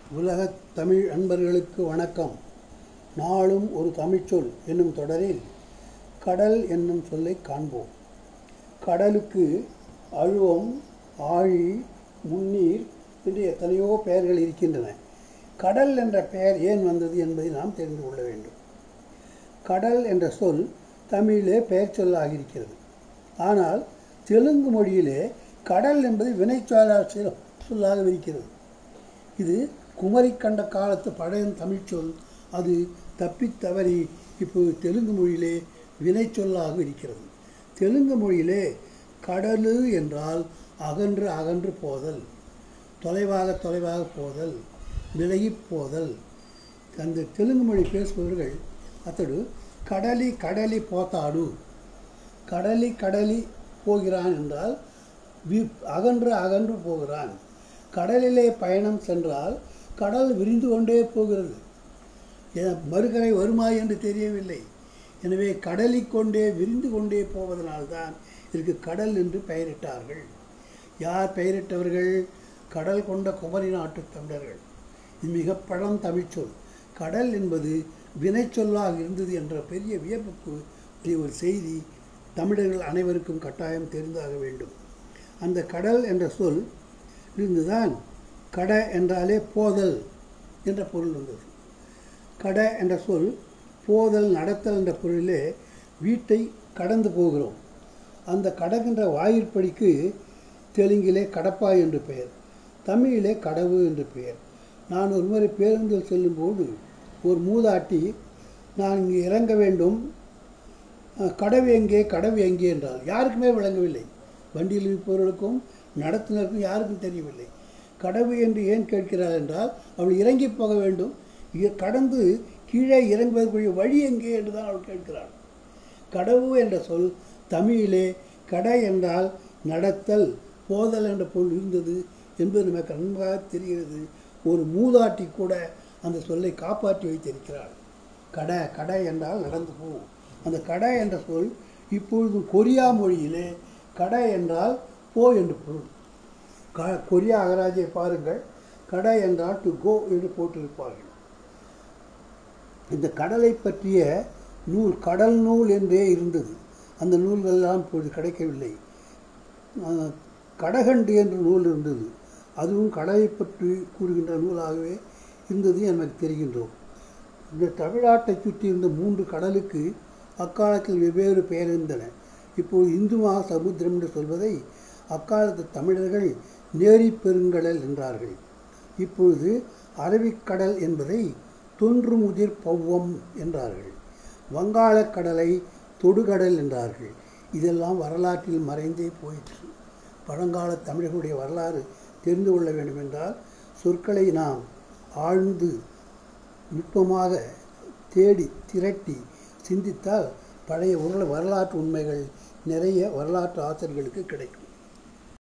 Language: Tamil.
உலகத் தமிழ் அன்பர்களுக்கு வணக்கம் நாளும் ஒரு தமிழ்ச்சொல் என்னும் தொடரில் கடல் என்னும் சொல்லை காண்போம் கடலுக்கு அழுவம் ஆழி முன்னீர் என்று எத்தனையோ பெயர்கள் இருக்கின்றன கடல் என்ற பெயர் ஏன் வந்தது என்பதை நாம் தெரிந்து கொள்ள வேண்டும் கடல் என்ற சொல் தமிழிலே பெயர் சொல்லாக இருக்கிறது ஆனால் தெலுங்கு மொழியிலே கடல் என்பது வினைச்சொல்லாக சொல்லாக இருக்கிறது இது குமரி கண்ட காலத்து பழைய தமிழ் சொல் அது தப்பித் தவறி இப்போது தெலுங்கு மொழியிலே வினைச்சொல்லாக இருக்கிறது தெலுங்கு மொழியிலே கடலு என்றால் அகன்று அகன்று போதல் தொலைவாக தொலைவாக போதல் விலகிப் போதல் அந்த தெலுங்கு மொழி பேசுபவர்கள் அத்தோடு கடலி கடலி போத்தாடு கடலி கடலி போகிறான் என்றால் வி அகன்று அகன்று போகிறான் கடலிலே பயணம் சென்றால் கடல் விரிந்து கொண்டே போகிறது ஏன் மறுகரை வருமா என்று தெரியவில்லை எனவே கடலிக் கொண்டே விரிந்து கொண்டே போவதனால்தான் இதற்கு கடல் என்று பெயரிட்டார்கள் யார் பெயரிட்டவர்கள் கடல் கொண்ட குமரி நாட்டு தமிழர்கள் இது மிக பழம் தமிழ்ச்சொல் கடல் என்பது வினைச்சொல்லாக இருந்தது என்ற பெரிய வியப்புக்கு ஒரு செய்தி தமிழர்கள் அனைவருக்கும் கட்டாயம் தெரிந்தாக வேண்டும் அந்த கடல் என்ற சொல் இருந்துதான் கட என்றாலே போதல் என்ற பொருள் வந்தது கட என்ற சொல் போதல் நடத்தல் என்ற பொருளிலே வீட்டை கடந்து போகிறோம் அந்த கடக்கின்ற வாயிற்படிக்கு தெலுங்கிலே கடப்பாய் என்று பெயர் தமிழிலே கடவு என்று பெயர் நான் ஒரு முறை பேருந்தில் செல்லும்போது ஒரு மூதாட்டி நான் இங்கே இறங்க வேண்டும் கடவு எங்கே கடவு எங்கே என்றால் யாருக்குமே விளங்கவில்லை வண்டியில் இருப்பவர்களுக்கும் நடத்துனருக்கும் யாருக்கும் தெரியவில்லை கடவு என்று ஏன் கேட்கிறார் என்றால் அவள் இறங்கி போக வேண்டும் கடந்து கீழே இறங்குவதற்குரிய வழி எங்கே என்று தான் அவள் கேட்கிறாள் கடவு என்ற சொல் தமிழிலே கடை என்றால் நடத்தல் போதல் என்ற பொருள் இருந்தது என்பது நமக்கு நன்றாக தெரிகிறது ஒரு மூதாட்டி கூட அந்த சொல்லை காப்பாற்றி வைத்திருக்கிறாள் கடை கடை என்றால் நடந்து போ அந்த கடை என்ற சொல் இப்பொழுது கொரியா மொழியிலே கடை என்றால் போ என்று பொருள் க கொரியா அகராஜை பாருங்கள் கடை என்றால் டு கோ என்று போட்டிருப்பார்கள் இந்த கடலை பற்றிய நூல் கடல் நூல் என்றே இருந்தது அந்த நூல்களெல்லாம் இப்பொழுது கிடைக்கவில்லை கடகண்டு என்ற நூல் இருந்தது அதுவும் கடலை பற்றி கூறுகின்ற நூலாகவே இருந்தது எனக்கு தெரிகின்றோம் இந்த தமிழ்நாட்டை சுற்றி இருந்த மூன்று கடலுக்கு அக்காலத்தில் வெவ்வேறு பெயர் இருந்தன இப்போது இந்து மகா சமுத்திரம் என்று சொல்வதை அக்காலத்து தமிழர்கள் நேரி பெருங்கடல் என்றார்கள் இப்பொழுது அரபிக்கடல் என்பதை தொன்று முதிர் பௌவம் என்றார்கள் வங்காளக்கடலை தொடுகடல் என்றார்கள் இதெல்லாம் வரலாற்றில் மறைந்தே போயிற்று பழங்கால தமிழர்களுடைய வரலாறு தெரிந்து கொள்ள வேண்டும் என்றால் சொற்களை நாம் ஆழ்ந்து நுட்பமாக தேடி திரட்டி சிந்தித்தால் பழைய உருள வரலாற்று உண்மைகள் நிறைய வரலாற்று ஆசிரியர்களுக்கு கிடைக்கும்